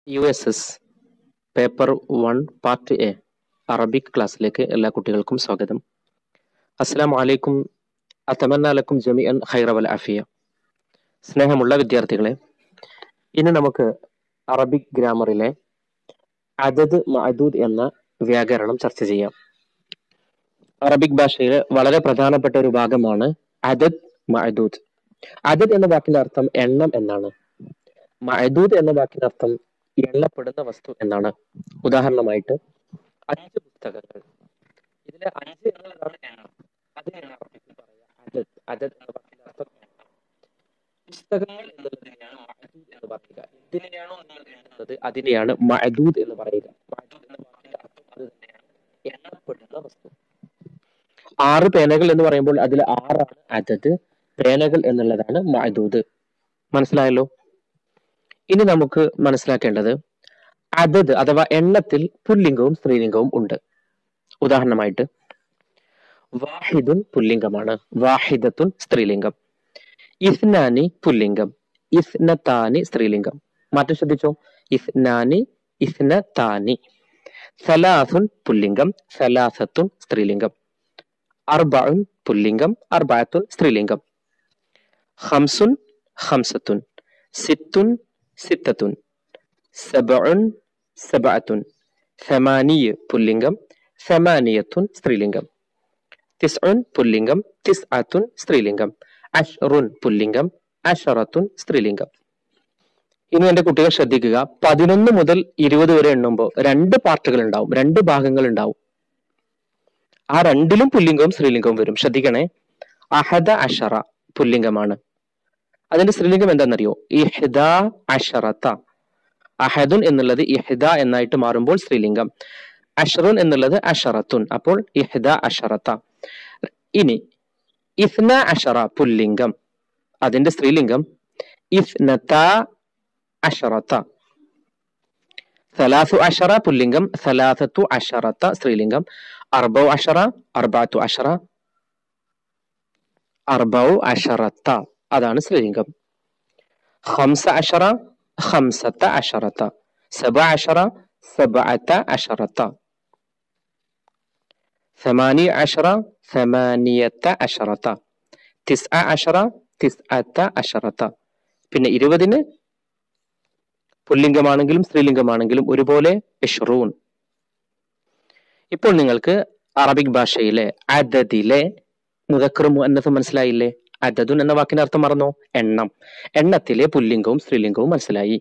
U S S paper one part A Arabic ക്ലാസ്സിലേക്ക് എല്ലാ കുട്ടികൾക്കും സ്വാഗതം അസ്സലാമു അലൈക്കും അത്തമന്നാലക്കും ജമി അൻ ഖൈറവൽ ആഫിയ സ്നേഹമുള്ള വിദ്യാർത്ഥികളെ ഇന്ന് നമുക്ക് അറബിക് ഗ്രാമറിലെ അതത് മഅദൂദ് എന്ന വ്യാകരണം ചർച്ച ചെയ്യാം അറബിക് ഭാഷയിലെ വളരെ പ്രധാനപ്പെട്ട ഒരു ഭാഗമാണ് അതത് മഅദൂദ് അതത് എന്ന വാക്കിന്റെ അർത്ഥം എണ്ണം എന്നാണ് മഅദൂദ് എന്ന വാക്കിന്റെ അർത്ഥം എണ്ണപ്പെടുന്ന വസ്തു എന്നാണ് ഉദാഹരണമായിട്ട് അഞ്ച് പുസ്തകങ്ങൾ ഇതിലെ അഞ്ച് എന്നുള്ളതാണ് എണ്ണം അതിനാണ് അറബിക്കിൽ പറയാ അതത് അതത് എന്ന വാക്കിന്റെ അർത്ഥം എണ്ണം പുസ്തകങ്ങൾ എന്നുള്ളതിനെയാണ് മഅദൂദ് എന്ന് പറയുക എന്തിനെയാണോ നിങ്ങൾ എണ്ണുന്നത് അതിനെയാണ് മഅദൂദ് എന്ന് പറയുക മഅദൂദ് എന്ന വാക്കിന്റെ അർത്ഥം അത് തന്നെയാണ് എണ്ണപ്പെടുന്ന വസ്തു ആറ് പേനകൾ എന്ന് പറയുമ്പോൾ അതിൽ ആറാണ് അതത് പേനകൾ എന്നുള്ളതാണ് മഅദൂദ് മനസ്സിലായല്ലോ ഇനി നമുക്ക് മനസ്സിലാക്കേണ്ടത് അതത് അഥവാ എണ്ണത്തിൽ പുല്ലിംഗവും സ്ത്രീലിംഗവും ഉണ്ട് ഉദാഹരണമായിട്ട് വാഹിദുൻ പുല്ലിംഗമാണ് വാഹിദത്തുൻ സ്ത്രീലിംഗം ഇസ്നാനി പുല്ലിംഗം ഇസ്നത്താനി സ്ത്രീലിംഗം മാറ്റം ശ്രദ്ധിച്ചോ ഇസ്നാനി ഇസ്നത്താനി സലാസുൻ പുല്ലിംഗം സലാസത്തുൻ സ്ത്രീലിംഗം അർബഉൻ പുല്ലിംഗം അർബഅത്തുൻ സ്ത്രീലിംഗം ഖംസുൻ ഖംസത്തുൻ സിത്തുൻ സിത്തത്തുൻ സബഉൻ സബഅത്തുൻ സമാനിയ പുല്ലിംഗം സമാനിയത്തുൻ സ്ത്രീലിംഗം തിസ്ഉൻ പുല്ലിംഗം തിസ്അത്തുൻ സ്ത്രീലിംഗം അഷ്റുൻ പുല്ലിംഗം അഷറത്തുൻ സ്ത്രീലിംഗം ഇനി എന്റെ കുട്ടികൾ ശ്രദ്ധിക്കുക പതിനൊന്ന് മുതൽ ഇരുപത് വരെ എണ്ണുമ്പോൾ രണ്ട് പാർട്ടുകൾ ഉണ്ടാവും രണ്ട് ഭാഗങ്ങൾ ഉണ്ടാവും ആ രണ്ടിലും പുല്ലിംഗവും സ്ത്രീലിംഗവും വരും ശ്രദ്ധിക്കണേ അഹദ അഷറ പുല്ലിംഗമാണ് അതിന്റെ സ്ത്രീലിംഗം എന്താണെന്നറിയോ ഇഹ്ദ അഷറത്ത അഹദുൻ എന്നുള്ളത് ഇഹ്ദ എന്നായിട്ട് മാറുമ്പോൾ സ്ത്രീലിംഗം അഷറുൻ എന്നുള്ളത് അഷറത്തുൻ അപ്പോൾ ഇഹ്ദ അഷറത്ത ഇനി ഇഫ്ന അഷറ പുല്ലിംഗം അതിന്റെ സ്ത്രീലിംഗം ഇഫ്നത അഷറത്ത സലാസു അഷറ പുല്ലിംഗം സലാസത്തു അഷറത്ത സ്ത്രീലിംഗം അർബൗ അഷറ അർബാത്തു അഷറ അർബൗ അഷറത്ത അതാണ് സ്ത്രീലിംഗം ഖംസ അഷറ ഖംസത്ത അഷറത്ത സബ അഷറ സബഅത്ത അഷറത്ത ثمانية عشرة ثمانية عشرة تسعة عشرة تسعة عشرة പിന്നെ ഇരുപതിന് പുല്ലിംഗമാണെങ്കിലും സ്ത്രീലിംഗമാണെങ്കിലും ഒരുപോലെ ഇഷ്റൂൻ ഇപ്പോൾ നിങ്ങൾക്ക് അറബിക് ഭാഷയിലെ അദദിലെ മുതക്കറും മുഅന്നസും മനസ്സിലായില്ലേ അദദുൻ എന്ന വാക്കിന്റെ അർത്ഥം മറന്നോ എണ്ണം എണ്ണത്തിലെ പുല്ലിംഗവും സ്ത്രീലിംഗവും മനസ്സിലായി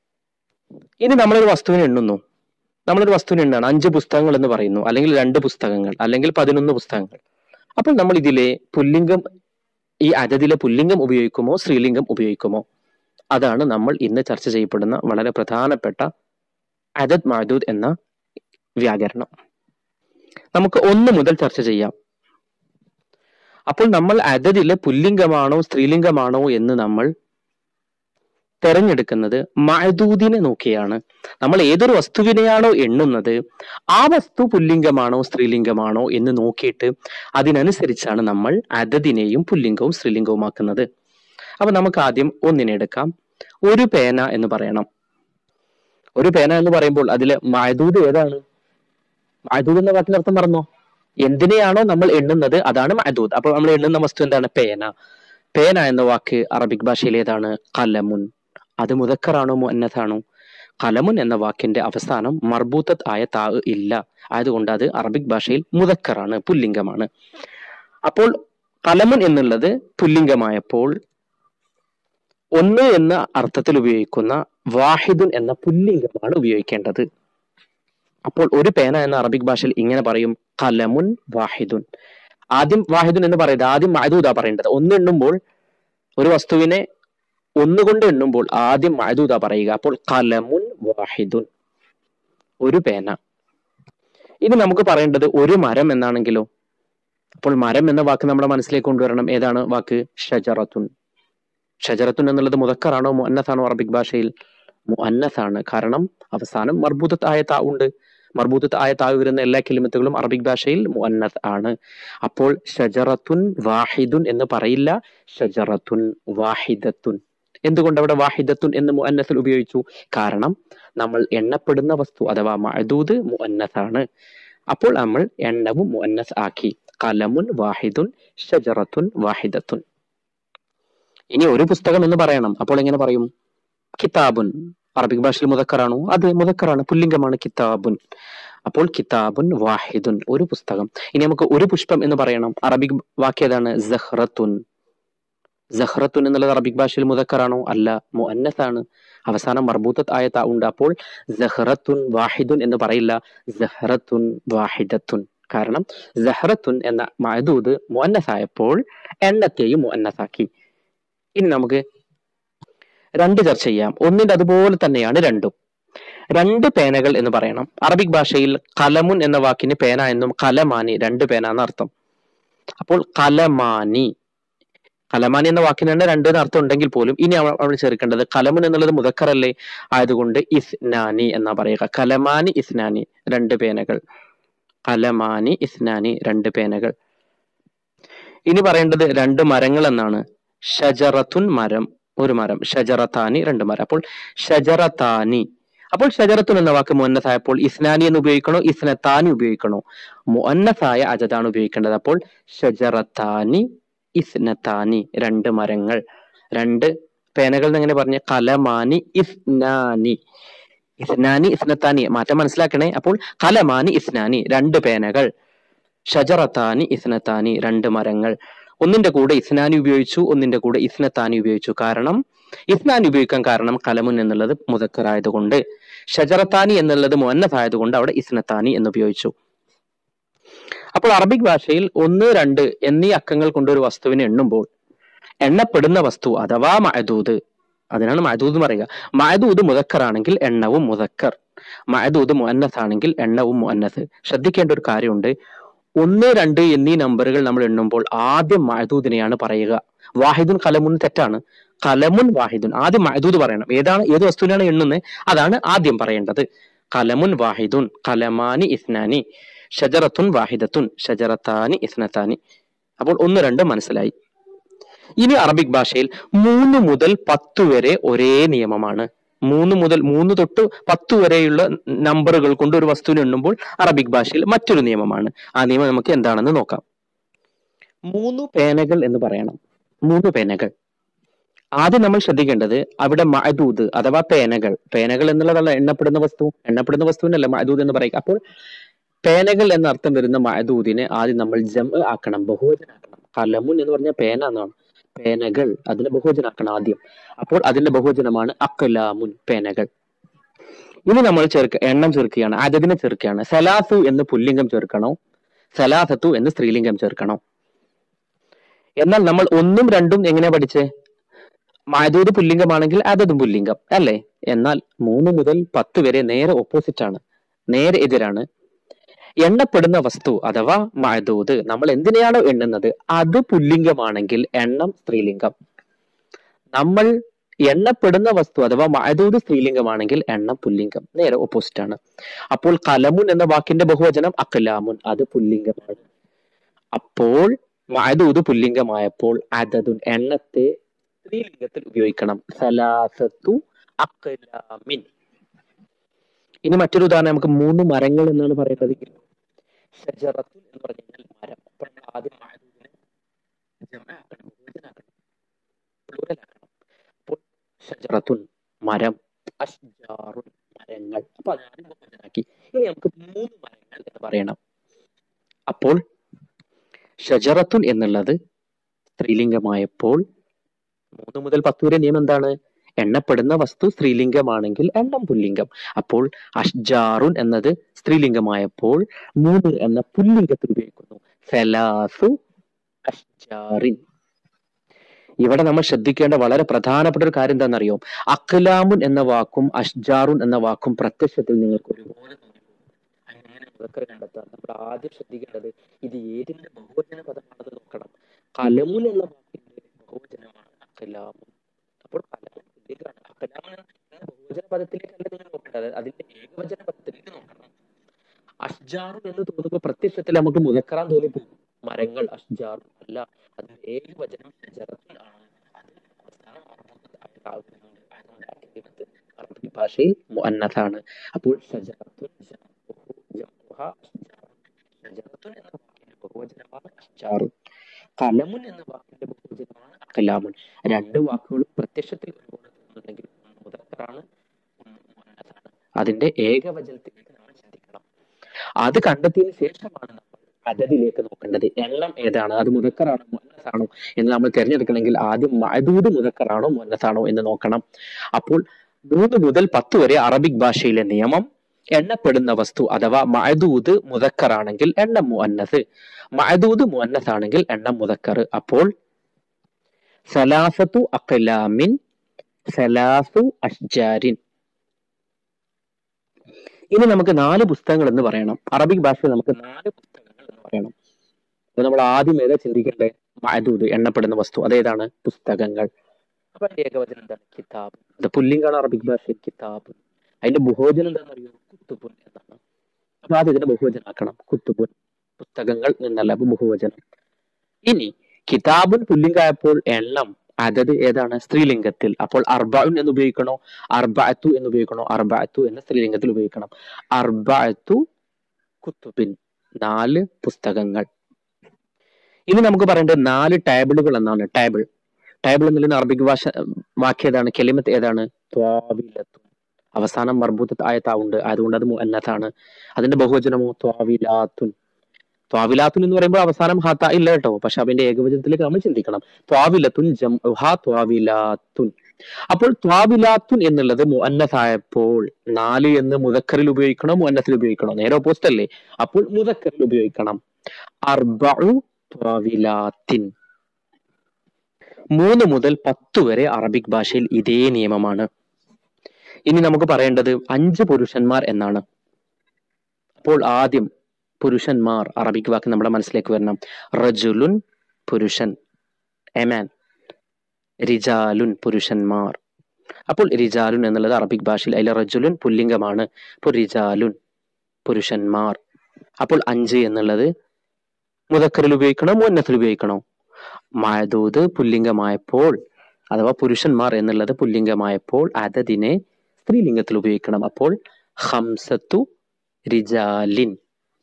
ഇനി നമ്മളൊരു വസ്തുവിനെ എണ്ണുന്നു നമ്മളൊരു വസ്തുവിനെ എണ്ണാണ് അഞ്ച് പുസ്തകങ്ങൾ എന്ന് പറയുന്നു അല്ലെങ്കിൽ രണ്ട് പുസ്തകങ്ങൾ അല്ലെങ്കിൽ പതിനൊന്ന് പുസ്തകങ്ങൾ അപ്പോൾ നമ്മൾ ഇതിലെ പുല്ലിംഗം ഈ അതതിലെ പുല്ലിംഗം ഉപയോഗിക്കുമോ സ്ത്രീലിംഗം ഉപയോഗിക്കുമോ അതാണ് നമ്മൾ ഇന്ന് ചർച്ച ചെയ്യപ്പെടുന്ന വളരെ പ്രധാനപ്പെട്ട അദദ് മഅദൂദ് എന്ന വ്യാകരണം നമുക്ക് ഒന്ന് മുതൽ ചർച്ച ചെയ്യാം അപ്പോൾ നമ്മൾ അതതിലെ പുല്ലിംഗമാണോ സ്ത്രീലിംഗമാണോ എന്ന് നമ്മൾ തെരഞ്ഞെടുക്കുന്നത് മഅദൂദിനെ നോക്കിയാണ് നമ്മൾ ഏതൊരു വസ്തുവിനെയാണോ എണ്ണുന്നത് ആ വസ്തു പുല്ലിംഗമാണോ സ്ത്രീലിംഗമാണോ എന്ന് നോക്കിയിട്ട് അതിനനുസരിച്ചാണ് നമ്മൾ അതതിനെയും പുല്ലിംഗവും സ്ത്രീലിംഗവുമാക്കുന്നത് അപ്പൊ നമുക്ക് ആദ്യം ഒന്നിനെ എടുക്കാം ഒരു പേന എന്ന് പറയണം ഒരു പേന എന്ന് പറയുമ്പോൾ അതിലെ മഅദൂദ് ഏതാണ് മഅദൂദ് എന്ന വാക്കിന്റെ അർത്ഥം പറഞ്ഞോ എന്തിനെയാണോ നമ്മൾ എണ്ണുന്നത് അതാണ് മഅദൂദ് അപ്പോൾ നമ്മൾ എണ്ണുന്ന വസ്തു എന്താണ് പേന പേന എന്ന വാക്ക് അറബിക് ഭാഷയിൽ ഏതാണ് കലമുൻ അത് മുതക്കറാണോ മുന്നതാണോ കലമുൻ എന്ന വാക്കിന്റെ അവസാനം മർബൂത്തത് ആയ താ ഇല്ല ആയതുകൊണ്ട് അത് അറബിക് ഭാഷയിൽ മുതക്കറാണ് പുല്ലിംഗമാണ് അപ്പോൾ കലമുൻ എന്നുള്ളത് പുല്ലിംഗമായപ്പോൾ ഒന്ന് എന്ന അർത്ഥത്തിൽ ഉപയോഗിക്കുന്ന വാഹിദുൻ എന്ന പുല്ലിംഗമാണ് ഉപയോഗിക്കേണ്ടത് അപ്പോൾ ഒരു പേന എന്ന അറബിക് ഭാഷയിൽ ഇങ്ങനെ പറയും കലമുൻ വാഹിദുൻ ആദ്യം വാഹിദുൻ എന്ന് പറയുന്നത് ആദ്യം മഅദൂദാ പറയേണ്ടത് ഒന്ന് എണ്ണുമ്പോൾ ഒരു വസ്തുവിനെ ഒന്നുകൊണ്ട് എണ്ണുമ്പോൾ ആദ്യം മഅദൂദാ പറയുക അപ്പോൾ കലമുൻ വാഹിദുൻ ഒരു പേന ഇനി നമുക്ക് പറയേണ്ടത് ഒരു മരം എന്നാണെങ്കിലോ അപ്പോൾ മരം എന്ന വാക്ക് നമ്മുടെ മനസ്സിലേക്ക് കൊണ്ടുവരണം ഏതാണ് വാക്ക് ഷജറത്തുൻ ഷജറത്തുൻ എന്നുള്ളത് മുതക്കറാണോ മുഅന്നസാണോ അറബിക് ഭാഷയിൽ മുഅന്നസാണ് കാരണം അവസാനം മർബൂത്തത്ത് ആയ താ ഉണ്ട് മർബൂത്തത്ത് ആയ താവ് വരുന്ന എല്ലാ കിലിമത്തുകളും അറബിക് ഭാഷയിൽ മുഅന്നസ് ആണ് അപ്പോൾ ഷജറത്തുൻ വാഹിദുൻ എന്ന് പറയില്ല ഷജറത്തുൻ വാഹിദത്തുൻ എന്തുകൊണ്ട് അവിടെ വാഹിദത്തുൻ എന്ന് മുഅന്നസിൽ ഉപയോഗിച്ചു കാരണം നമ്മൾ എണ്ണപ്പെടുന്ന വസ്തു അഥവാ മഅദൂദ് മുഅന്നസാണ് അപ്പോൾ നമ്മൾ എണ്ണവും മുഅന്നസ് ആക്കി കലമുൻ വാഹിദുൻ ഷജറത്തുൻ വാഹിദത്തുൻ ഇനി ഒരു പുസ്തകം എന്ന് പറയണം അപ്പോൾ എങ്ങനെ പറയും കിതാബുൻ അറബിക് ഭാഷയിൽ മുതക്കറാണോ അത് മുതക്കറാണ് പുല്ലിംഗമാണ് കിതാബുൻ അപ്പോൾ കിതാബുൻ വാഹിദുൻ ഒരു പുസ്തകം ഇനി നമുക്ക് ഒരു പുഷ്പം എന്ന് പറയണം അറബിക് വാക്യം ഏതാണ് സഹ്റത്തുൻ സഹ്റത്തുൻ എന്നുള്ളത് അറബിക് ഭാഷയിൽ മുതക്കറാണോ അല്ല മുഅന്നസാണ് അവസാനം മർബൂത്തത്ത് ആയ ത ഉണ്ട് അപ്പോൾ സഹ്റത്തുൻ വാഹിദുൻ എന്ന് പറയില്ല സഹ്റത്തുൻ വാഹിദത്തുൻ കാരണം സഹ്റത്തുൻ എന്ന മഅദൂദ് മുഅന്നസായപ്പോൾ എണ്ണത്തെയും മുഅന്നസാക്കി ഇനി നമുക്ക് രണ്ട് ചർച്ച ചെയ്യാം ഒന്നിന്റെ അതുപോലെ തന്നെയാണ് രണ്ടും രണ്ട് പേനകൾ എന്ന് പറയണം അറബിക് ഭാഷയിൽ കലമുൻ എന്ന വാക്കിന് പേന എന്നും കലമാനി രണ്ട് പേന എന്ന അർത്ഥം അപ്പോൾ കലമാനി കലമാനി എന്ന വാക്കിന് തന്നെ രണ്ട് എന്ന് അർത്ഥം ഉണ്ടെങ്കിൽ പോലും ഇനി അവ- അവിടെ ചേർക്കേണ്ടത് കലമുൻ എന്നുള്ളത് മുതക്കറല്ലേ ആയതുകൊണ്ട് ഇസ്നാനി എന്നാ പറയുക കലമാനി ഇസ്നാനി രണ്ട് പേനകൾ കലമാനി ഇസ്നാനി രണ്ട് പേനകൾ ഇനി പറയേണ്ടത് രണ്ട് മരങ്ങൾ എന്നാണ് ഷജറത്തുൻ മരം ഒരു മരം ഷജറത്താനി രണ്ട് മരം അപ്പോൾ ഷജറത്താനി അപ്പോൾ ഷജറത്തുൻ എന്ന വാക്ക് മുന്നസായപ്പോൾ ഇസ്നാനി എന്ന് ഉപയോഗിക്കണോ ഇസ്നത്താനി ഉപയോഗിക്കണോ മുന്നസായ അജതാണ് ഉപയോഗിക്കേണ്ടത് അപ്പോൾ ഷജറത്താനി ഇസ്നത്താനി രണ്ട് മരങ്ങൾ രണ്ട് പേനകൾ എന്ന് എങ്ങനെ പറഞ്ഞ കലമാനി ഇസ്നാനി ഇസ്നാനി ഇസ്നത്താനി മാറ്റം മനസ്സിലാക്കണേ അപ്പോൾ കലമാനി ഇസ്നാനി രണ്ട് പേനകൾ ഷജറത്താനി ഇസ്നത്താനി രണ്ട് മരങ്ങൾ ഒന്നിന്റെ കൂടെ ഇസ്നാനി ഉപയോഗിച്ചു ഒന്നിന്റെ കൂടെ ഇസ്നത്താനി ഉപയോഗിച്ചു കാരണം ഇസ്നാനി ഉപയോഗിക്കാൻ കാരണം കലമുൻ എന്നുള്ളത് മുതക്കറായതുകൊണ്ട് ഷജറത്താനി എന്നുള്ളത് മുന്നസായതുകൊണ്ട് അവിടെ ഇസ്നത്താനി എന്ന് ഉപയോഗിച്ചു അപ്പോൾ അറബിക് ഭാഷയിൽ ഒന്ന് രണ്ട് എന്നീ അക്കങ്ങൾ കൊണ്ട് ഒരു വസ്തുവിനെ എണ്ണുമ്പോൾ എണ്ണപ്പെടുന്ന വസ്തു അഥവാ മഅദൂദ് അതിനാണ് മഅദൂദ് എന്ന് പറയുക മഅദൂദ് മുതക്കറാണെങ്കിൽ എണ്ണവും മുതക്കർ മഅദൂദ് മുഅന്നസ് ആണെങ്കിൽ എണ്ണവും മുഅന്നസ് ശ്രദ്ധിക്കേണ്ട ഒരു കാര്യമുണ്ട് ഒന്ന് രണ്ട് എന്നീ നമ്പറുകൾ നമ്മൾ എണ്ണുമ്പോൾ ആദ്യം മഅദൂദിനെയാണ് പറയുക വാഹിദുൻ കലമുൻ തെറ്റാണ് കലമുൻ വാഹിദുൻ ആദ്യം മഅദൂദ് പറയണം ഏതാണ് ഏത് വസ്തുവിനാണ് എണ്ണുന്നത് അതാണ് ആദ്യം പറയേണ്ടത് കലമുൻ വാഹിദുൻ കലമാനി ഇസ്നാനി ഷജറത്തുൻ വാഹിദത്തുൻ ഷജറത്താനി ഇസ്നത്താനി അപ്പോൾ ഒന്ന് രണ്ട് മനസ്സിലായി ഇനി അറബിക് ഭാഷയിൽ മൂന്ന് മുതൽ പത്ത് വരെ ഒരേ നിയമമാണ് മൂന്ന് മുതൽ മൂന്ന് തൊട്ട് പത്ത് വരെയുള്ള നമ്പറുകൾ കൊണ്ട് ഒരു വസ്തുവിനെ എണ്ണുമ്പോൾ അറബിക് ഭാഷയിൽ മറ്റൊരു നിയമമാണ് ആ നിയമം നമുക്ക് എന്താണെന്ന് നോക്കാം മൂന്ന് പേനകൾ എന്ന് പറയണം മൂന്ന് പേനകൾ ആദ്യം നമ്മൾ ശ്രദ്ധിക്കേണ്ടത് അവിടെ മഅദൂദ് അഥവാ പേനകൾ പേനകൾ എന്നുള്ളതല്ല എണ്ണപ്പെടുന്ന വസ്തു എണ്ണപ്പെടുന്ന വസ്തുവിനല്ല മഅദൂദ് എന്ന് പറയുക അപ്പോൾ പേനകൾ എന്ന അർത്ഥം വരുന്ന മഅദൂദിനെ ആദ്യം നമ്മൾ ജം ആക്കണം ബഹുവചനാക്കണം കലമുൻ എന്ന് പറഞ്ഞ പേന എന്നാണ് പേനകൾ അതിനെ ബഹുവചനാക്കണം ആദ്യം അപ്പോൾ അതിന്റെ ബഹുവചനമാണ് അക്കലാമുൻ പേനകൾ ഇനി നമ്മൾ ചേർക്ക എണ്ണം ചേർക്കുകയാണ് അതതിനെ ചേർക്കുകയാണ് സലാസു എന്ന് പുല്ലിംഗം ചേർക്കണോ സലാസത്തു എന്ന് സ്ത്രീലിംഗം ചേർക്കണോ എന്നാൽ നമ്മൾ ഒന്നും രണ്ടും എങ്ങനെ പഠിച്ചേ മാതൂര് പുല്ലിംഗമാണെങ്കിൽ അതതും പുല്ലിംഗം അല്ലേ എന്നാൽ മൂന്ന് മുതൽ പത്ത് വരെ നേരെ ഓപ്പോസിറ്റ് ആണ് നേരെ എതിരാണ് എണ്ണപ്പെടുന്ന വസ്തു അഥവാ മഴദൂത് നമ്മൾ എന്തിനെയാണോ എണ്ണുന്നത് അത് പുല്ലിംഗമാണെങ്കിൽ എണ്ണം സ്ത്രീലിംഗം നമ്മൾ എണ്ണപ്പെടുന്ന വസ്തു അഥവാ മഴദൂത് സ്ത്രീലിംഗമാണെങ്കിൽ എണ്ണം പുല്ലിംഗം നേരെ ഓപ്പോസിറ്റ് ആണ് അപ്പോൾ കലമുൻ എന്ന വാക്കിന്റെ ബഹുവചനം അക്കലാമുൻ അത് പുല്ലിംഗമാണ് അപ്പോൾ മഴദൂത് പുല്ലിംഗമായപ്പോൾ അതതുൻ എണ്ണത്തെ സ്ത്രീലിംഗത്തിൽ ഉപയോഗിക്കണം സലാസത്തു അക്കലാമിൻ ഇനി മറ്റൊരു ഉദാഹരണം നമുക്ക് മൂന്ന് മരങ്ങൾ എന്നാണ് പറയുന്നത് ഷജറത്തുൻ എന്ന് പറഞ്ഞു കഴിഞ്ഞാൽ മരം അപ്പോൾ നമ്മൾ ആദ്യം മഅദൂദിനെ ജമഅക്കണം ബഹുവചനാക്കണം പ്ലൂറലാക്കണം അപ്പോൾ ഷജറത്തുൻ മരം അഷ്ജാറുൻ മരങ്ങൾ അപ്പൊ അതിനാണ് ബഹുവചനാക്കി ഇനി നമുക്ക് മൂന്ന് മരങ്ങൾ എന്ന് പറയണം അപ്പോൾ ഷജറത്തുൻ എന്നുള്ളത് സ്ത്രീലിംഗമായപ്പോൾ മൂന്ന് മുതൽ പത്ത് വരെ നിയമം എന്താണ് എണ്ണപ്പെടുന്ന വസ്തു സ്ത്രീലിംഗമാണെങ്കിൽ എണ്ണം പുല്ലിംഗം അപ്പോൾ അഷ്ജാറുൻ എന്നത് സ്ത്രീലിംഗമായപ്പോൾ മൂന്ന് എന്ന പുല്ലിംഗത്തിൽ ഉപയോഗിക്കുന്നു സലാസു അഷ്ജാറിൻ ഇവിടെ നമ്മൾ ശ്രദ്ധിക്കേണ്ട വളരെ പ്രധാനപ്പെട്ട ഒരു കാര്യം എന്താണെന്നറിയോ അഖ്ലാമുൻ എന്ന വാക്കും അഷ്ജാറുൻ എന്ന വാക്കും പ്രത്യക്ഷത്തിൽ നിങ്ങൾക്ക് ഒരുപോലെ തോന്നിപ്പോകും അങ്ങനെ മുതക്കർ കണ്ടെത്താൻ നമ്മൾ ആദ്യം ശ്രദ്ധിക്കേണ്ടത് ഇത് ഏതിന്റെ ബഹുവചന പദമാണെന്ന് നോക്കണം കലമുൻ എന്ന വാക്കിന്റെ ബഹുവചനമാണ് അഖ്ലാമുൻ അപ്പോൾ കലമുൻ പുല്ലിംഗമാണ് അഖ്ലാമുൻ എന്ന ബഹുവചന പദത്തിലേക്കല്ല നിങ്ങൾ നോക്കേണ്ടത് അതിന്റെ ഏകവചന പദത്തിലേക്ക് നോക്കണം അഷ്ജാറുൻ എന്ന് തോന്നുമ്പോൾ പ്രത്യക്ഷത്തിൽ നമുക്ക് മുതക്കറാൻ തോന്നിപ്പോകും മരങ്ങൾ അഷ്ജാറുൻ അല്ല അത് ഏകവചനം ഷജറത്തുൻ ആണ് അത് അവസാനം മർബൂത്ത് താവുന്നുണ്ട് അതുകൊണ്ട് ആ കലിമത്ത് അറബി ഭാഷയിൽ മുഅന്നസാണ് അപ്പോൾ ഷജറത്തുൻ ജംഉഹു ജംഉഹ അഷ്ജാറുൻ. ഷജറത്തുൻ എന്ന വാക്കിന്റെ ബഹുവചനമാണ് അഷ്ജാറു കലമുൻ എന്ന വാക്കിന്റെ ബഹുവചനമാണ് അക്കലാമുൻ രണ്ട് വാക്കുകളും പ്രത്യക്ഷത്തിൽ ഒരുപോലെ തോന്നുന്നുണ്ടെങ്കിൽ ഒന്ന് മുതക്കറാണ് ഒന്ന് മുഅന്നസാണ് അതിന്റെ ഏകവചനത്തിലേക്ക് നമ്മൾ ചിന്തിക്കണം അത് കണ്ടെത്തിയതിനു ശേഷമാണ് നമ്മൾ അതതിലേക്ക് നോക്കേണ്ടത് എണ്ണം ഏതാണ് അത് മുതക്കറാണോ മുന്നസാണോ എന്ന് നമ്മൾ തിരഞ്ഞെടുക്കണമെങ്കിൽ ആദ്യം മഅദൂദ് മുതക്കറാണോ മുന്നസാണോ എന്ന് നോക്കണം അപ്പോൾ മൂന്ന് മുതൽ പത്ത് വരെ അറബിക് ഭാഷയിലെ നിയമം എണ്ണപ്പെടുന്ന വസ്തു അഥവാ മഅദൂദ് മുതക്കറാണെങ്കിൽ എണ്ണം മുഅന്നസ് മഅദൂദ് മുഅന്നസ് ആണെങ്കിൽ എണ്ണം മുതക്കർ അപ്പോൾ സലാസത്തു അഖ്ലാമിൻ സലാസു അഷ്ജാരിൻ ഇനി നമുക്ക് നാല് പുസ്തകങ്ങൾ എന്ന് പറയണം അറബിക് ഭാഷയിൽ നമുക്ക് നാല് പുസ്തകങ്ങൾ എന്ന് പറയണം അപ്പൊ നമ്മൾ ആദ്യം ഏതാ ചിന്തിക്കേണ്ടത് മഅദൂദ് എണ്ണപ്പെടുന്ന വസ്തു അതേതാണ് പുസ്തകങ്ങൾ അപ്പൊ അതിന്റെ ഏകവചനം എന്താണ് കിതാബ് അത് പുല്ലിംഗാണ് അറബിക് ഭാഷയിൽ കിതാബ് അതിന്റെ ബഹുവചനം എന്താണെന്ന് അറിയോ കുത്തുബുൻ എന്നാണ് അപ്പൊ ആദ്യം ഇതിന്റെ ബഹുവചനം ആക്കണം കുത്തുബുൻ പുസ്തകങ്ങൾ എന്നല്ല അപ്പൊ ബഹുവചനം ഇനി കിതാബുൻ പുല്ലിംഗായപ്പോൾ എണ്ണം അതത് ഏതാണ് സ്ത്രീലിംഗത്തിൽ അപ്പോൾ അർബഉൻ എന്ന് ഉപയോഗിക്കണോ അർബഅത്തു എന്ന് ഉപയോഗിക്കണോ അർബഅത്തു എന്ന സ്ത്രീലിംഗത്തിൽ ഉപയോഗിക്കണം അർബഅത്തു കുത്തുബിൻ നാല് പുസ്തകങ്ങൾ ഇനി നമുക്ക് പറയേണ്ടത് നാല് ടേബിളുകൾ എന്നാണ് ടേബിൾ ടേബിൾ എന്നുള്ളതിന് അറബിക് ഭാഷ വാക്യം ഏതാണ് കെലിമത്ത് ഏതാണ് ത്വാവിലത്തു അവസാനം മർബൂത്ത് ആയത്താവുണ്ട് അതുകൊണ്ട് അത് മുഅന്നത്താണ് അതിന്റെ ബഹുവചനമോ ത്വാവിലാത്തുൻ ത്വാവിലാത്തുൻ എന്ന് പറയുമ്പോൾ അവസാനം ഹാത്ത ഇല്ല കേട്ടോ പക്ഷെ അതിന്റെ ഏകവചനത്തിലേക്ക് നമ്മൾ ചിന്തിക്കണം ത്വാവിലത്തുൻ ജം ഹാ ത്വാവിലാത്തുൻ അപ്പോൾ ത്വാവിലാത്തുൻ എന്നുള്ളത് മുഅന്നസായപ്പോൾ നാല് എന്ന് മുതക്കറിൽ ഉപയോഗിക്കണോ മുഅന്നസിൽ ഉപയോഗിക്കണോ നേരെ ഓപ്പോസിറ്റ് അല്ലേ അപ്പോൾ മുതക്കറിൽ ഉപയോഗിക്കണം അർബഉ ത്വാവിലാത്തിൻ മൂന്ന് മുതൽ പത്ത് വരെ അറബിക് ഭാഷയിൽ ഇതേ നിയമമാണ് ഇനി നമുക്ക് പറയേണ്ടത് അഞ്ച് പുരുഷന്മാർ എന്നാണ് അപ്പോൾ ആദ്യം പുരുഷന്മാർ അറബിക് വാക്ക് നമ്മുടെ മനസ്സിലേക്ക് വരണം റജുലുൻ പുരുഷൻ എമാൻ റിജാലുൻ പുരുഷന്മാർ അപ്പോൾ റിജാലുൻ എന്നുള്ളത് അറബിക് ഭാഷയിൽ അതിലെ റജുലുൻ പുല്ലിംഗമാണ് അപ്പോൾ റിജാലുൻ പുരുഷന്മാർ അപ്പോൾ അഞ്ച് എന്നുള്ളത് മുതക്കറിൽ ഉപയോഗിക്കണോ മുന്നത്തിൽ ഉപയോഗിക്കണോ മായദൂത് പുല്ലിംഗമായപ്പോൾ അഥവാ പുരുഷന്മാർ എന്നുള്ളത് പുല്ലിംഗമായപ്പോൾ അതതിനെ സ്ത്രീലിംഗത്തിൽ ഉപയോഗിക്കണം അപ്പോൾ ഹംസത്തു റിജാലിൻ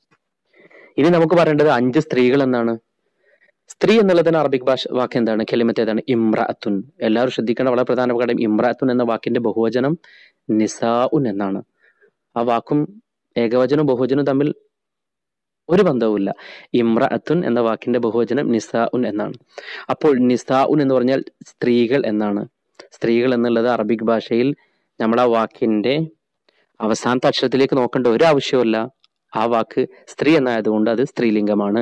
ഇനി നമുക്ക് പറയേണ്ടത് അഞ്ച് സ്ത്രീകൾ എന്നാണ് സ്ത്രീ എന്നുള്ളതിന് അറബിക് ഭാഷ വാക്ക് എന്താണ് കെലിമത്ത് ഏതാണ് ഇമ്രാത്തുൻ എല്ലാവരും ശ്രദ്ധിക്കേണ്ട വളരെ പ്രധാനപ്പെട്ട കാര്യം ഇമ്രാത്തുൻ എന്ന വാക്കിന്റെ ബഹുവചനം നിസാഉൻ എന്നാണ് ആ വാക്കും ഏകവചനവും ബഹുവചനവും തമ്മിൽ ഒരു ബന്ധവുമില്ല ഇമ്രാത്തുൻ എന്ന വാക്കിന്റെ ബഹുവചനം നിസാഉൻ എന്നാണ് അപ്പോൾ നിസാഉൻ എന്ന് പറഞ്ഞാൽ സ്ത്രീകൾ എന്നാണ് സ്ത്രീകൾ എന്നുള്ളത് അറബിക് ഭാഷയിൽ നമ്മൾ ആ വാക്കിന്റെ അവസാനത്തെ അക്ഷരത്തിലേക്ക് നോക്കേണ്ട ഒരു ആവശ്യവുമില്ല ആ വാക്ക് സ്ത്രീ എന്നായതുകൊണ്ട് അത് സ്ത്രീലിംഗമാണ്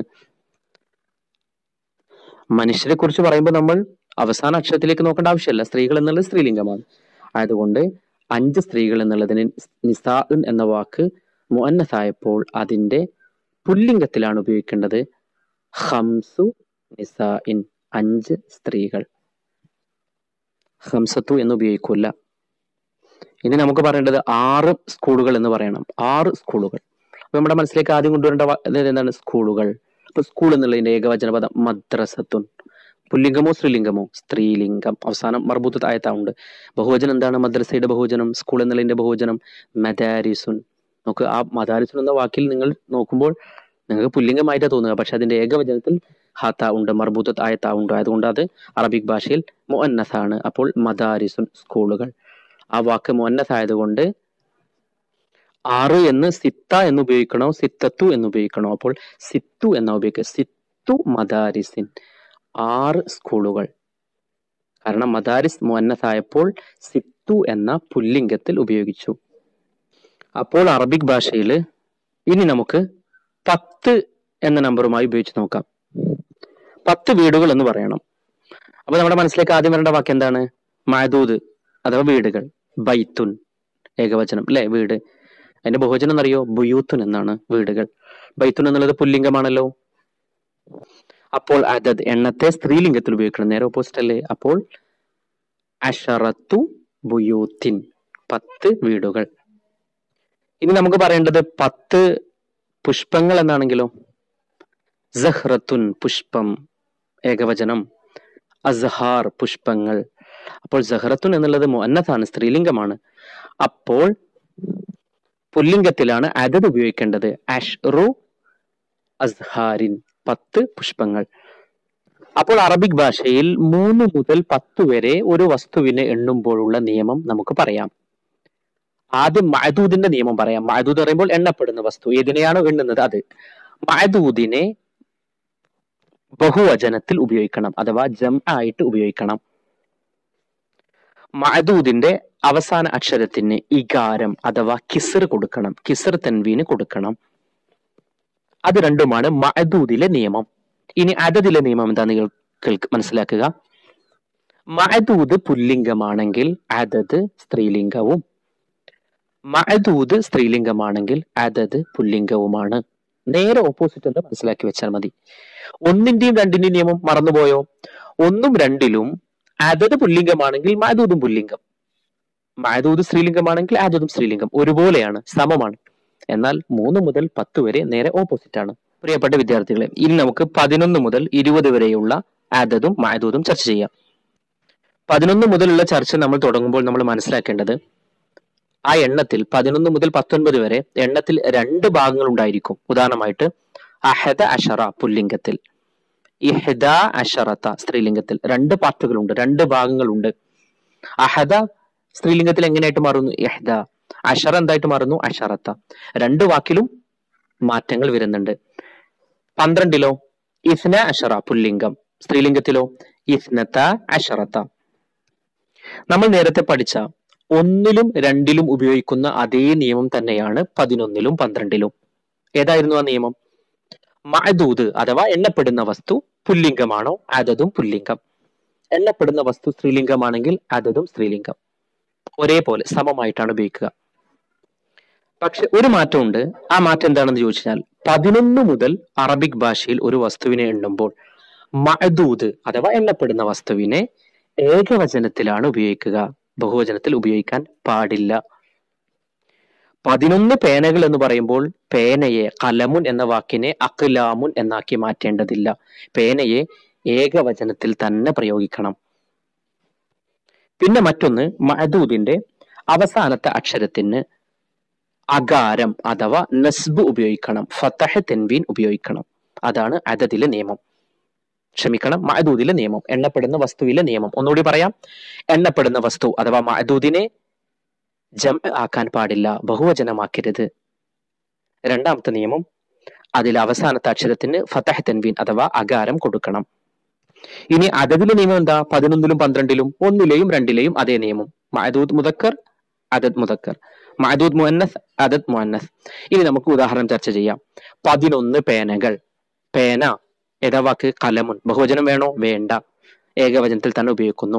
മനുഷ്യരെ കുറിച്ച് പറയുമ്പോൾ നമ്മൾ അവസാന അക്ഷരത്തിലേക്ക് നോക്കേണ്ട ആവശ്യമില്ല സ്ത്രീകൾ എന്നുള്ളത് സ്ത്രീലിംഗമാണ് ആയതുകൊണ്ട് അഞ്ച് സ്ത്രീകൾ എന്നുള്ളതിന് നിസാ എന്ന വാക്ക് മുഅന്നസായപ്പോൾ അതിന്റെ പുല്ലിംഗത്തിലാണ് ഉപയോഗിക്കേണ്ടത് ഹംസു നിസാഇൻ അഞ്ച് സ്ത്രീകൾ ഹംസത്തു എന്ന് ഉപയോഗിക്കില്ല ഇനി നമുക്ക് പറയേണ്ടത് ആറ് സ്കൂളുകൾ എന്ന് പറയണം ആറ് സ്കൂളുകൾ അപ്പൊ നമ്മുടെ മനസ്സിലേക്ക് ആദ്യം കൊണ്ടുവരേണ്ട വ- ഇത് എന്താണ് സ്കൂളുകൾ അപ്പൊ സ്കൂൾ എന്നുള്ളതിന്റെ ഏകവചന പദം മദ്രസത്തുൻ പുല്ലിംഗമോ സ്ത്രീലിംഗമോ സ്ത്രീലിംഗം അവസാനം മർബൂത്ത് ആയത്താവുണ്ട് ബഹുവചനം എന്താണ് മദ്രസയുടെ ബഹുവചനം സ്കൂൾ എന്നുള്ളതിന്റെ ബഹുവചനം മദാരിസുൻ നമുക്ക് ആ മദാരിസുൻ എന്ന വാക്കിൽ നിങ്ങൾ നോക്കുമ്പോൾ നിങ്ങൾക്ക് പുല്ലിംഗമായിട്ടാണ് തോന്നുക പക്ഷെ അതിന്റെ ഏകവചനത്തിൽ ഹാത്ത ഉണ്ട് മർബൂത്ത് ആയത്ത ഉണ്ട് അതുകൊണ്ട് അത് അറബിക് ഭാഷയിൽ മുഅന്നസ് ആണ് അപ്പോൾ മദാരിസുൻ സ്കൂളുകൾ ആ വാക്ക് മുഅന്നസ് ആയതുകൊണ്ട് ആറ് എന്ന് സിത്ത എന്ന് ഉപയോഗിക്കണോ സിത്തത്തു എന്ന് ഉപയോഗിക്കണോ അപ്പോൾ സിത്തു എന്ന ഉപയോഗിക്കുക സിത്തു മദാരിസിൻ ആറ് സ്കൂളുകൾ കാരണം മദാരിസ് മുഅന്നസ് ആയപ്പോൾ സിത്തു എന്ന പുല്ലിംഗത്തിൽ ഉപയോഗിച്ചു അപ്പോൾ അറബിക് ഭാഷയിൽ ഇനി നമുക്ക് പത്ത് എന്ന നമ്പറുമായി ഉപയോഗിച്ച് നോക്കാം പത്ത് വീടുകൾ എന്ന് പറയണം അപ്പൊ നമ്മുടെ മനസ്സിലേക്ക് ആദ്യം വരേണ്ട വാക്ക് എന്താണ് മഴദൂത് അഥവാ വീടുകൾ ബൈത്തുൻ ഏകവചനം അല്ലെ വീട് അതിന്റെ ബഹുവചനം എന്നറിയോ ബുയൂത്തുൻ എന്നാണ് വീടുകൾ ബൈത്തുൻ എന്നുള്ളത് പുല്ലിംഗമാണല്ലോ അപ്പോൾ അതത് എണ്ണത്തെ സ്ത്രീലിംഗത്തിൽ ഉപയോഗിക്കണം നേരെ ഓപ്പോസിറ്റ് അല്ലേ അപ്പോൾ അഷറത്തു ബുയൂത്തിൻ പത്ത് വീടുകൾ ഇനി നമുക്ക് പറയേണ്ടത് പത്ത് പുഷ്പങ്ങൾ എന്നാണെങ്കിലോ സഹ്റത്തുൻ പുഷ്പം ഏകവചനം അസ്ഹാർ പുഷ്പങ്ങൾ അപ്പോൾ സഹറത്തുൻ എന്നുള്ളത് മുഅന്നത്താണ് സ്ത്രീലിംഗമാണ് അപ്പോൾ പുല്ലിംഗത്തിലാണ് അതത് ഉപയോഗിക്കേണ്ടത് അഷ്റു അസ്ഹാരിൻ പത്ത് പുഷ്പങ്ങൾ അപ്പോൾ അറബിക് ഭാഷയിൽ മൂന്ന് മുതൽ പത്ത് വരെ ഒരു വസ്തുവിനെ എണ്ണുമ്പോഴുള്ള നിയമം നമുക്ക് പറയാം ആദ്യം മഅദൂദിന്റെ നിയമം പറയാം മഅദൂദ് പറയുമ്പോൾ എണ്ണപ്പെടുന്ന വസ്തു ഏതിനെയാണോ എണ്ണുന്നത് അത് മഅദൂദിനെ ബഹുവചനത്തിൽ ഉപയോഗിക്കണം അഥവാ ജം ആയിട്ട് ഉപയോഗിക്കണം മഅദൂദിന്റെ അവസാന അക്ഷരത്തിന് ഇകാരം അഥവാ കിസർ കൊടുക്കണം കിസർ തൻവീന് കൊടുക്കണം അത് രണ്ടുമാണ് മഅദൂദിലെ നിയമം ഇനി അതതിലെ നിയമം എന്താ നിങ്ങൾ കേൾക്ക് മനസ്സിലാക്കുക മഅദൂദ് പുല്ലിംഗമാണെങ്കിൽ അതത് സ്ത്രീലിംഗവും മഅദൂദ് സ്ത്രീലിംഗമാണെങ്കിൽ അതത് പുല്ലിംഗവുമാണ് നേരെ ഓപ്പോസിറ്റ് എന്ന് മനസ്സിലാക്കി വെച്ചാൽ മതി ഒന്നിന്റെയും രണ്ടിന്റെയും നിയമം മറന്നുപോയോ ഒന്നും രണ്ടിലും അതത് പുല്ലിംഗമാണെങ്കിൽ മഅദൂദും പുല്ലിംഗം മഅദൂദ് സ്ത്രീലിംഗമാണെങ്കിൽ അതതും സ്ത്രീലിംഗം ഒരുപോലെയാണ് സമമാണ് എന്നാൽ മൂന്ന് മുതൽ പത്ത് വരെ നേരെ ഓപ്പോസിറ്റ് ആണ് പ്രിയപ്പെട്ട വിദ്യാർത്ഥികളെ ഇനി നമുക്ക് പതിനൊന്ന് മുതൽ ഇരുപത് വരെയുള്ള ആദതും മായദൂതും ചർച്ച ചെയ്യാം പതിനൊന്ന് മുതലുള്ള ചർച്ച നമ്മൾ തുടങ്ങുമ്പോൾ നമ്മൾ മനസ്സിലാക്കേണ്ടത് ആ എണ്ണത്തിൽ പതിനൊന്ന് മുതൽ പത്തൊൻപത് വരെ എണ്ണത്തിൽ രണ്ട് ഭാഗങ്ങൾ ഉണ്ടായിരിക്കും ഉദാഹരണമായിട്ട് അഹദ അഷറ പുല്ലിംഗത്തിൽ ഇഹദ അഷറത്ത സ്ത്രീലിംഗത്തിൽ രണ്ട് പാർട്ടുകളുണ്ട് രണ്ട് ഭാഗങ്ങളുണ്ട് അഹദ സ്ത്രീലിംഗത്തിൽ എങ്ങനെയായിട്ട് മാറുന്നു ഇഹദ അഷറ എന്തായിട്ട് മാറുന്നു അഷറത്ത രണ്ട് വാക്കിലും മാറ്റങ്ങൾ വരുന്നുണ്ട് പന്ത്രണ്ടിലോ ഇസ്ന അഷറ പുല്ലിംഗം സ്ത്രീലിംഗത്തിലോ ഇസ്നത്ത അഷറത്ത നമ്മൾ നേരത്തെ പഠിച്ച ഒന്നിലും രണ്ടിലും ഉപയോഗിക്കുന്ന അതേ നിയമം തന്നെയാണ് പതിനൊന്നിലും പന്ത്രണ്ടിലും ഏതായിരുന്നു ആ നിയമം മഅദൂദ് അഥവാ എണ്ണപ്പെടുന്ന വസ്തു പുല്ലിംഗമാണോ അതതും പുല്ലിംഗം എണ്ണപ്പെടുന്ന വസ്തു സ്ത്രീലിംഗമാണെങ്കിൽ അതതും സ്ത്രീലിംഗം ഒരേപോലെ സമമായിട്ടാണ് ഉപയോഗിക്കുക പക്ഷെ ഒരു മാറ്റമുണ്ട് ആ മാറ്റം എന്താണെന്ന് ചോദിച്ചാൽ പതിനൊന്ന് മുതൽ അറബിക് ഭാഷയിൽ ഒരു വസ്തുവിനെ എണ്ണുമ്പോൾ മഅദൂദ് അഥവാ എണ്ണപ്പെടുന്ന വസ്തുവിനെ ഏകവചനത്തിലാണ് ഉപയോഗിക്കുക ബഹുവചനത്തിൽ ഉപയോഗിക്കാൻ പാടില്ല പതിനൊന്ന് പേനകൾ എന്ന് പറയുമ്പോൾ പേനയെ കലമുൻ എന്ന വാക്കിനെ അഖ്ലാമുൻ എന്നാക്കി മാറ്റേണ്ടതില്ല പേനയെ ഏകവചനത്തിൽ തന്നെ പ്രയോഗിക്കണം പിന്നെ മറ്റൊന്ന് മഅദൂദിന്റെ അവസാനത്തെ അക്ഷരത്തിന് അകാരം അഥവാ നസ്ബ് ഉപയോഗിക്കണം ഫത്തഹ തെൻവീൻ ഉപയോഗിക്കണം അതാണ് അതതിലെ നിയമം ക്ഷമിക്കണം മഅദൂദിലെ നിയമം എണ്ണപ്പെടുന്ന വസ്തുവിലെ നിയമം ഒന്നുകൂടി പറയാം എണ്ണപ്പെടുന്ന വസ്തു അഥവാ മഅദൂദിനെ ജം ആക്കാൻ പാടില്ല ബഹുവചനമാക്കരുത് രണ്ടാമത്തെ നിയമം അതിൽ അവസാനത്തെ അക്ഷരത്തിന് ഫത്തഹ തെൻവീൻ അഥവാ അകാരം കൊടുക്കണം ഇനി അതതിലെ നിയമം എന്താ പതിനൊന്നിലും പന്ത്രണ്ടിലും ഒന്നിലെയും രണ്ടിലെയും അതേ നിയമം മഅദൂദ് മുദക്കർ അതത് മുദക്കർ മഅദൂദ് മുഅന്നസ് അതത് മുഅന്നസ് ഇനി നമുക്ക് ഉദാഹരണം ചർച്ച ചെയ്യാം പതിനൊന്ന് പേനകൾ പേന ഏതാ വാക്ക് കലമുൻ ബഹുവചനം വേണോ വേണ്ട ഏകവചനത്തിൽ തന്നെ ഉപയോഗിക്കുന്നു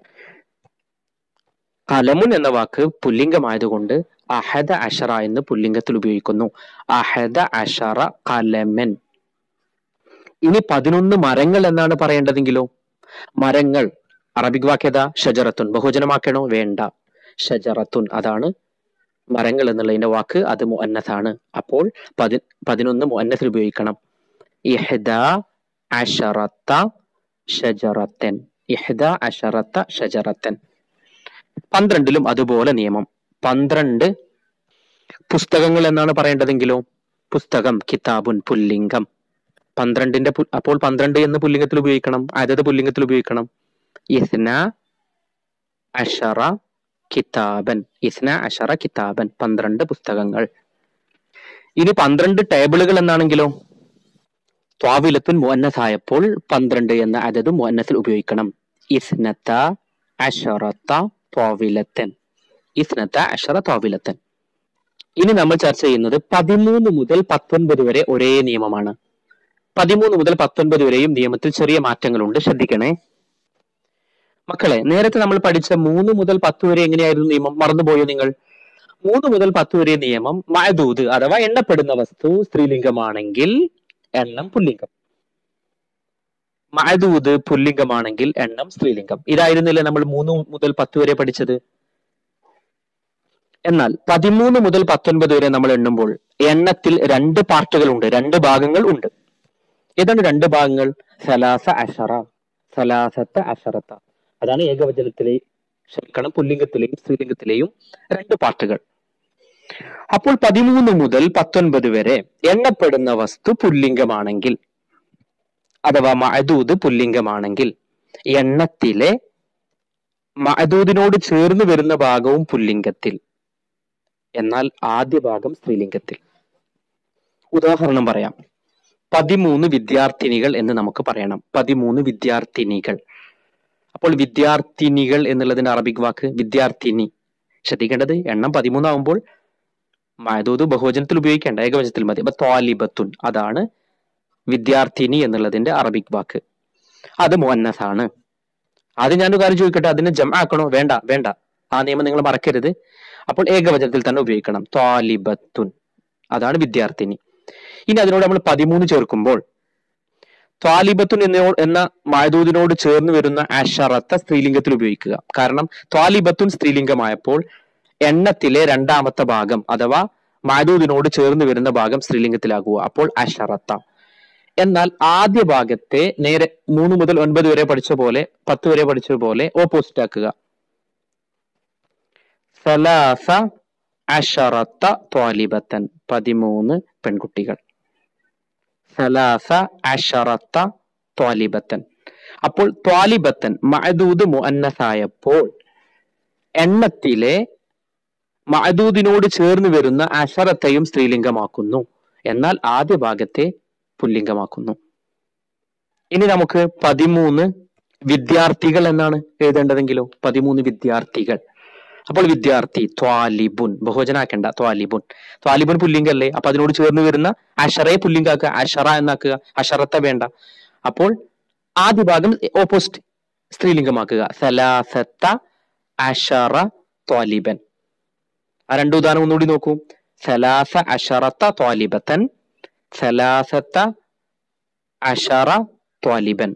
കലമുൻ എന്ന വാക്ക് പുല്ലിംഗമായതുകൊണ്ട് അഹദ അഷറ എന്ന് പുല്ലിംഗത്തിൽ ഉപയോഗിക്കുന്നു അഹദ അഷറ കലമൻ ഇനി പതിനൊന്ന് മരങ്ങൾ എന്നാണ് പറയേണ്ടതെങ്കിലോ മരങ്ങൾ അറബിക് വാക്യത ഷജറത്തുൻ ബഹുജനമാക്കണോ വേണ്ട ഷജറത്തുൻ അതാണ് മരങ്ങൾ എന്നുള്ളതിന്റെ വാക്ക് അത് മുഅന്നസാണ് അപ്പോൾ പതി പതിനൊന്ന് മുഅന്നസിൽ ഉപയോഗിക്കണം ഇഹ്ദ അഷറത്ത ഷജറത്തൻ ഇഹ്ദ അഷറത്ത ഷജറത്തൻ പന്ത്രണ്ടിലും അതുപോലെ നിയമം പന്ത്രണ്ട് പുസ്തകങ്ങൾ എന്നാണ് പറയേണ്ടതെങ്കിലോ പുസ്തകം കിതാബുൻ പുല്ലിംഗം പന്ത്രണ്ടിന്റെ പു- അപ്പോൾ പന്ത്രണ്ട് എന്ന് പുല്ലിംഗത്തിൽ ഉപയോഗിക്കണം അതത് പുല്ലിംഗത്തിൽ ഉപയോഗിക്കണം ഇസ്ന അഷറ കിതാബൻ ഇസ്ന അഷറ കിതാബൻ പന്ത്രണ്ട് പുസ്തകങ്ങൾ ഇനി പന്ത്രണ്ട് ടേബിളുകൾ എന്നാണെങ്കിലോ ത്വാവിലത്തുൻ മുഅന്നസായപ്പോൾ പന്ത്രണ്ട് എന്ന അതത് മുഅന്നസിൽ ഉപയോഗിക്കണം ഇസ്നത്ത അഷറത്ത ത്വാവിലത്തൻ ഇസ്നത്ത അഷറ ത്വാവിലത്തൻ ഇനി നമ്മൾ ചർച്ച ചെയ്യുന്നത് പതിമൂന്ന് മുതൽ പത്തൊൻപത് വരെ ഒരേ നിയമമാണ് പതിമൂന്ന് മുതൽ പത്തൊൻപത് വരെയും നിയമത്തിൽ ചെറിയ മാറ്റങ്ങളുണ്ട് ശ്രദ്ധിക്കണേ മക്കളെ നേരത്തെ നമ്മൾ പഠിച്ച മൂന്ന് മുതൽ പത്ത് വരെ എങ്ങനെയായിരുന്നു നിയമം മറന്നുപോയോ നിങ്ങൾ മൂന്ന് മുതൽ പത്ത് വരെ നിയമം മഴദൂത് അഥവാ എണ്ണപ്പെടുന്ന വസ്തു സ്ത്രീലിംഗമാണെങ്കിൽ എണ്ണം പുല്ലിംഗം മഴദൂത് പുല്ലിംഗമാണെങ്കിൽ എണ്ണം സ്ത്രീലിംഗം ഇതായിരുന്നില്ലേ നമ്മൾ മൂന്ന് മുതൽ പത്ത് വരെ പഠിച്ചത് എന്നാൽ പതിമൂന്ന് മുതൽ പത്തൊൻപത് വരെ നമ്മൾ എണ്ണുമ്പോൾ എണ്ണത്തിൽ രണ്ട് പാർട്ടുകൾ ഉണ്ട് രണ്ട് ഭാഗങ്ങൾ ഉണ്ട് ഏതാണ് രണ്ട് ഭാഗങ്ങൾ സലാസ അഷറ സലാസത്ത അഷറത്ത അതാണ് ഏകവചനത്തിലെ ക്ഷമിക്കണം പുല്ലിംഗത്തിലെയും സ്ത്രീലിംഗത്തിലെയും രണ്ട് പാർട്ടുകൾ അപ്പോൾ പതിമൂന്ന് മുതൽ പത്തൊൻപത് വരെ എണ്ണപ്പെടുന്ന വസ്തു പുല്ലിംഗമാണെങ്കിൽ അഥവാ മഅദൂദ് പുല്ലിംഗമാണെങ്കിൽ എണ്ണത്തിലെ മഅദൂദിനോട് ചേർന്ന് വരുന്ന ഭാഗവും പുല്ലിംഗത്തിൽ എന്നാൽ ആദ്യ ഭാഗം സ്ത്രീലിംഗത്തിൽ ഉദാഹരണം പറയാം പതിമൂന്ന് വിദ്യാർത്ഥിനികൾ എന്ന് നമുക്ക് പറയണം പതിമൂന്ന് വിദ്യാർത്ഥിനികൾ അപ്പോൾ വിദ്യാർത്ഥിനികൾ എന്നുള്ളതിന്റെ അറബിക് വാക്ക് വിദ്യാർത്ഥിനി ശ്രദ്ധിക്കേണ്ടത് എണ്ണം പതിമൂന്നാവുമ്പോൾ മഴദൂത് ബഹുവചനത്തിൽ ഉപയോഗിക്കേണ്ട ഏകവചനത്തിൽ മതി അപ്പൊ ത്വാലിബത്തുൻ അതാണ് വിദ്യാർത്ഥിനി എന്നുള്ളതിന്റെ അറബിക് വാക്ക് അത് മുഅന്നസാണ് അത് ഞാനൊരു കാര്യം ചോദിക്കട്ടെ അതിനെ ജം ആക്കണോ വേണ്ട വേണ്ട ആ നിയമം നിങ്ങൾ മറക്കരുത് അപ്പോൾ ഏകവചനത്തിൽ തന്നെ ഉപയോഗിക്കണം ത്വാലിബത്തുൻ അതാണ് വിദ്യാർത്ഥിനി ഇനി അതിനോട് നമ്മൾ പതിമൂന്ന് ചേർക്കുമ്പോൾ ത്വാലിബത്തുൻ എന്നോ എന്ന മായദൂദിനോട് ചേർന്ന് വരുന്ന അഷറത്ത സ്ത്രീലിംഗത്തിൽ ഉപയോഗിക്കുക കാരണം ത്വാലിബത്തുൻ സ്ത്രീലിംഗമായപ്പോൾ എണ്ണത്തിലെ രണ്ടാമത്തെ ഭാഗം അഥവാ മായദൂദിനോട് ചേർന്ന് വരുന്ന ഭാഗം സ്ത്രീലിംഗത്തിലാകുക അപ്പോൾ അഷറത്ത എന്നാൽ ആദ്യ ഭാഗത്തെ നേരെ മൂന്ന് മുതൽ ഒൻപത് വരെ പഠിച്ച പോലെ പത്ത് വരെ പഠിച്ച പോലെ ഓപ്പോസിറ്റ് ആക്കുക സലാസ അഷറത്ത ത്വാലിബത്തൻ പതിമൂന്ന് പെൺകുട്ടികൾ സലാസ അഷറത്ത ത്വാലിബത്തൻ അപ്പോൾ ത്വാലിബത്തൻ മഅദൂദ് മുഅന്നസായപ്പോൾ എണ്ണത്തിലെ മഅദൂദിനോട് ചേർന്ന് വരുന്ന അഷറത്തെയും സ്ത്രീലിംഗമാക്കുന്നു എന്നാൽ ആദ്യ ഭാഗത്തെ പുല്ലിംഗമാക്കുന്നു ഇനി നമുക്ക് പതിമൂന്ന് വിദ്യാർത്ഥികൾ എന്നാണ് എഴുതേണ്ടതെങ്കിലോ പതിമൂന്ന് വിദ്യാർത്ഥികൾ അപ്പോൾ വിദ്യാർത്ഥി ത്വാലിബുൻ ബഹുവചനാക്കണ്ട ത്വാലിബുൻ ത്വാലിബുൻ പുല്ലിംഗല്ലേ അപ്പൊ അതിനോട് ചേർന്ന് വരുന്ന അഷറയെ പുല്ലിംഗാക്കുക അഷറ എന്നാക്കുക അഷറത്ത വേണ്ട അപ്പോൾ ആദ്യ ഭാഗം ഓപ്പോസിറ്റ് സ്ത്രീലിംഗമാക്കുക സലാസത്ത അഷറ ത്വാലിബൻ ആ രണ്ട് ഉദാഹരണം ഒന്നുകൂടി നോക്കൂ സലാസ അഷറത്ത ത്വാലിബത്തൻ സലാസത്ത അഷറ ത്വാലിബൻ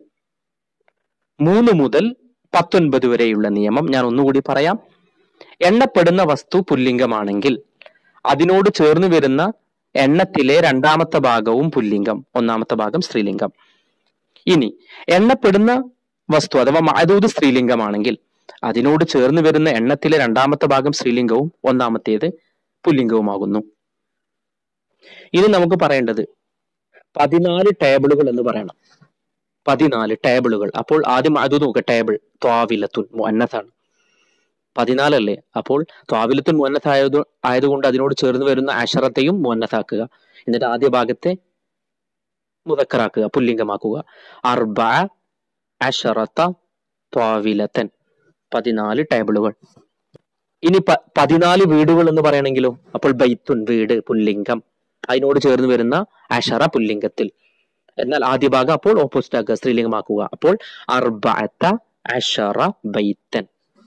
മൂന്ന് മുതൽ പത്തൊൻപത് വരെയുള്ള നിയമം ഞാൻ ഒന്നുകൂടി പറയാം എണ്ണപ്പെടുന്ന വസ്തു പുല്ലിംഗമാണെങ്കിൽ അതിനോട് ചേർന്ന് വരുന്ന എണ്ണത്തിലെ രണ്ടാമത്തെ ഭാഗവും പുല്ലിംഗം ഒന്നാമത്തെ ഭാഗം സ്ത്രീലിംഗം ഇനി എണ്ണപ്പെടുന്ന വസ്തു അഥവാ മാതൂത് സ്ത്രീലിംഗമാണെങ്കിൽ അതിനോട് ചേർന്ന് വരുന്ന എണ്ണത്തിലെ രണ്ടാമത്തെ ഭാഗം സ്ത്രീലിംഗവും ഒന്നാമത്തേത് പുല്ലിംഗവുമാകുന്നു ഇനി നമുക്ക് പറയേണ്ടത് പതിനാല് ടേബിളുകൾ എന്ന് പറയണം പതിനാല് ടേബിളുകൾ അപ്പോൾ ആദ്യം അത് നോക്കുക ടേബിൾ ത്വാവിലത്തുൻ മുന്നത്താണ് പതിനാലല്ലേ അപ്പോൾ ത്വാവിലത്തുൻ മുന്നത്ത് ആയത് ആയതുകൊണ്ട് അതിനോട് ചേർന്ന് വരുന്ന അഷറത്തെയും മുന്നത്താക്കുക എന്നിട്ട് ആദ്യ ഭാഗത്തെ മുതക്കറാക്കുക പുല്ലിംഗമാക്കുക അർബ അഷറത്ത ത്വാവിലത്തൻ പതിനാല് ടേബിളുകൾ ഇനി പ പതിനാല് വീടുകൾ എന്ന് പറയണെങ്കിലോ അപ്പോൾ ബൈത്തുൻ വീട് പുല്ലിംഗം അതിനോട് ചേർന്ന് വരുന്ന അഷറ പുല്ലിംഗത്തിൽ എന്നാൽ ആദ്യ ഭാഗം അപ്പോൾ ഓപ്പോസിറ്റ് ആക്കുക സ്ത്രീലിംഗമാക്കുക അപ്പോൾ അർബഅത്ത അഷറ ബൈത്തൻ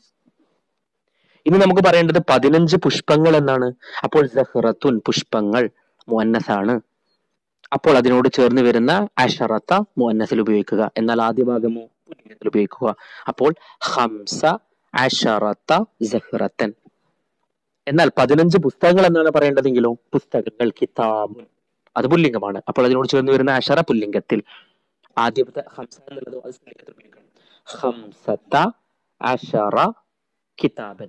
ഇനി നമുക്ക് പറയേണ്ടത് പതിനഞ്ച് പുഷ്പങ്ങൾ എന്നാണ് അപ്പോൾ സഹ്റത്തുൻ പുഷ്പങ്ങൾ മുന്നസാണ് അപ്പോൾ അതിനോട് ചേർന്ന് വരുന്ന അഷറത്ത മുന്നസിൽ ഉപയോഗിക്കുക എന്നാൽ ആദ്യ ഭാഗമോ പുല്ലിംഗത്തിൽ ഉപയോഗിക്കുക അപ്പോൾ ഹംസ അഷറത്ത സഹ്റത്തൻ എന്നാൽ പതിനഞ്ച് പുസ്തകങ്ങൾ എന്നാണ് പറയേണ്ടതെങ്കിലോ പുസ്തകങ്ങൾ കിതാബുൻ അത് പുല്ലിംഗമാണ് അപ്പോൾ അതിനോട് ചേർന്ന് വരുന്ന അഷറ പുല്ലിംഗത്തിൽ ആദ്യത്തെ ഹംസ എന്നുള്ളത് അത് സ്ത്രീലിംഗത്തിൽ ഉപയോഗിക്കണം ഹംസത്ത അഷറ കിതാബൻ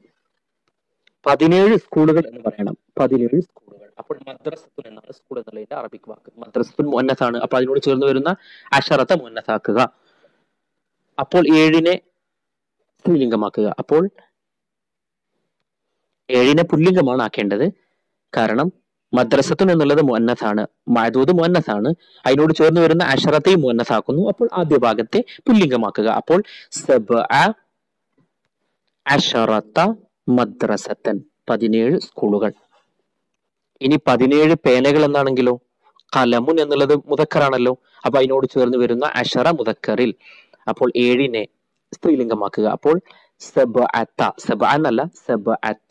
പതിനേഴ് സ്കൂളുകൾ എന്ന് പറയണം പതിനേഴ് സ്കൂളുകൾ അപ്പോൾ മദ്രസത്തുൻ എന്നാണ് സ്കൂൾ എന്നുള്ളതിന്റെ അറബിക് വാക്ക് മദ്രസത്തുൻ മുന്നത്താണ് അപ്പോൾ അതിനോട് ചേർന്ന് വരുന്ന അഷറത്തെ മുന്നത്താക്കുക അപ്പോൾ ഏഴിനെ സ്ത്രീലിംഗമാക്കുക അപ്പോൾ ഏഴിനെ പുല്ലിംഗമാണ് ആക്കേണ്ടത് കാരണം മദ്രസത്തുൻ എന്നുള്ളത് മുന്നത്താണ് മഴദൂത് മുന്നത്താണ് അതിനോട് ചേർന്ന് വരുന്ന അഷറത്തെയും മുന്നത്താക്കുന്നു അപ്പോൾ ആദ്യ ഭാഗത്തെ പുല്ലിംഗമാക്കുക അപ്പോൾ സബ അഷറത്ത മദ്രസത്തൻ പതിനേഴ് സ്കൂളുകൾ ഇനി പതിനേഴ് പേനകൾ എന്നാണെങ്കിലോ കലമുൻ എന്നുള്ളത് മുതക്കറാണല്ലോ അപ്പൊ അതിനോട് ചേർന്ന് വരുന്ന അഷറ മുതക്കറിൽ അപ്പോൾ ഏഴിനെ സ്ത്രീലിംഗമാക്കുക അപ്പോൾ സബ അത്ത സബ എന്നല്ല സബ അത്ത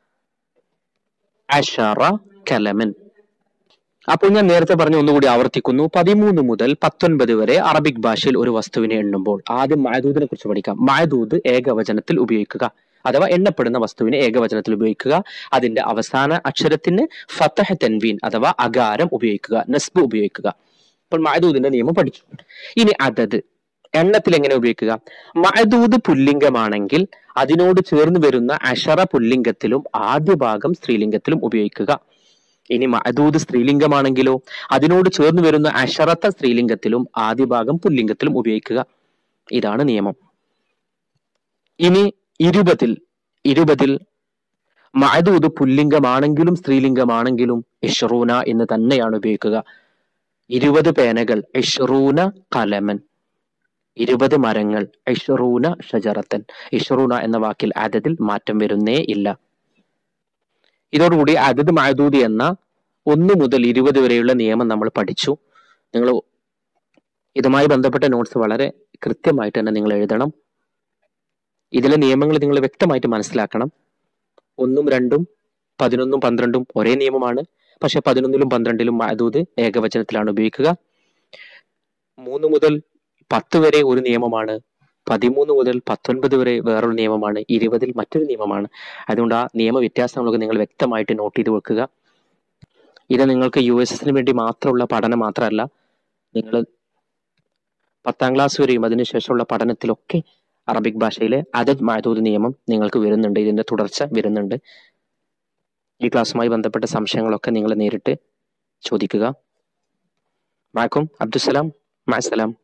അഷറ കലമൻ അപ്പോൾ ഞാൻ നേരത്തെ പറഞ്ഞ ഒന്നുകൂടി ആവർത്തിക്കുന്നു പതിമൂന്ന് മുതൽ പത്തൊൻപത് വരെ അറബിക് ഭാഷയിൽ ഒരു വസ്തുവിനെ എണ്ണുമ്പോൾ ആദ്യം മായദൂദിനെ കുറിച്ച് പഠിക്കാം മായദൂദ് ഏകവചനത്തിൽ ഉപയോഗിക്കുക അഥവാ എണ്ണപ്പെടുന്ന വസ്തുവിനെ ഏകവചനത്തിൽ ഉപയോഗിക്കുക അതിന്റെ അവസാന അക്ഷരത്തിന് ഫത്തഹ തെൻവീൻ അഥവാ അകാരം ഉപയോഗിക്കുക നസ്ബ് ഉപയോഗിക്കുക അപ്പോൾ മായദൂദിന്റെ നിയമം പഠിച്ചു ഇനി അതത് എണ്ണത്തിൽ എങ്ങനെ ഉപയോഗിക്കുക മഅദൂദ് പുല്ലിംഗമാണെങ്കിൽ അതിനോട് ചേർന്ന് വരുന്ന അഷറ പുല്ലിംഗത്തിലും ആദ്യ ഭാഗം സ്ത്രീലിംഗത്തിലും ഉപയോഗിക്കുക ഇനി മഅദൂദ് സ്ത്രീലിംഗമാണെങ്കിലോ അതിനോട് ചേർന്ന് വരുന്ന അഷറത്ത സ്ത്രീലിംഗത്തിലും ആദ്യ ഭാഗം പുല്ലിംഗത്തിലും ഉപയോഗിക്കുക ഇതാണ് നിയമം ഇനി ഇരുപതിൽ ഇരുപതിൽ മഅദൂദ് പുല്ലിംഗമാണെങ്കിലും സ്ത്രീലിംഗമാണെങ്കിലും ഇഷ്റൂന എന്ന് തന്നെയാണ് ഉപയോഗിക്കുക ഇരുപത് പേനകൾ ഇഷ്റൂന കലമൻ ഇരുപത് മരങ്ങൾ ഇഷ്റൂന ഷജറത്തൻ ഇഷ്റൂന എന്ന വാക്കിൽ അതതിൽ മാറ്റം വരുന്നേ ഇല്ല ഇതോടുകൂടി അതത് മഅദൂദ് എന്ന ഒന്ന് മുതൽ ഇരുപത് വരെയുള്ള നിയമം നമ്മൾ പഠിച്ചു നിങ്ങൾ ഇതുമായി ബന്ധപ്പെട്ട നോട്ട്സ് വളരെ കൃത്യമായിട്ട് തന്നെ നിങ്ങൾ എഴുതണം ഇതിലെ നിയമങ്ങൾ നിങ്ങൾ വ്യക്തമായിട്ട് മനസ്സിലാക്കണം ഒന്നും രണ്ടും പതിനൊന്നും പന്ത്രണ്ടും ഒരേ നിയമമാണ് പക്ഷെ പതിനൊന്നിലും പന്ത്രണ്ടിലും മഅദൂദ് ഏകവചനത്തിലാണ് ഉപയോഗിക്കുക മൂന്ന് മുതൽ പത്ത് വരെ ഒരു നിയമമാണ് പതിമൂന്ന് മുതൽ പത്തൊൻപത് വരെ വേറൊരു നിയമമാണ് ഇരുപതിൽ മറ്റൊരു നിയമമാണ് അതുകൊണ്ട് ആ നിയമ വ്യത്യാസങ്ങളൊക്കെ നിങ്ങൾ വ്യക്തമായിട്ട് നോട്ട് ചെയ്ത് വെക്കുക ഇത് നിങ്ങൾക്ക് യു എസ് എസിന് വേണ്ടി മാത്രമുള്ള പഠനം മാത്രമല്ല നിങ്ങൾ പത്താം ക്ലാസ് വരെയും അതിനുശേഷമുള്ള പഠനത്തിലൊക്കെ അറബിക് ഭാഷയിലെ അദദ് മഅദൂദ് നിയമം നിങ്ങൾക്ക് വരുന്നുണ്ട് ഇതിന്റെ തുടർച്ച വരുന്നുണ്ട് ഈ ക്ലാസ്സുമായി ബന്ധപ്പെട്ട സംശയങ്ങളൊക്കെ നിങ്ങൾ നേരിട്ട് ചോദിക്കുക മാക്കും അബ്ദുസലാം മാസലാം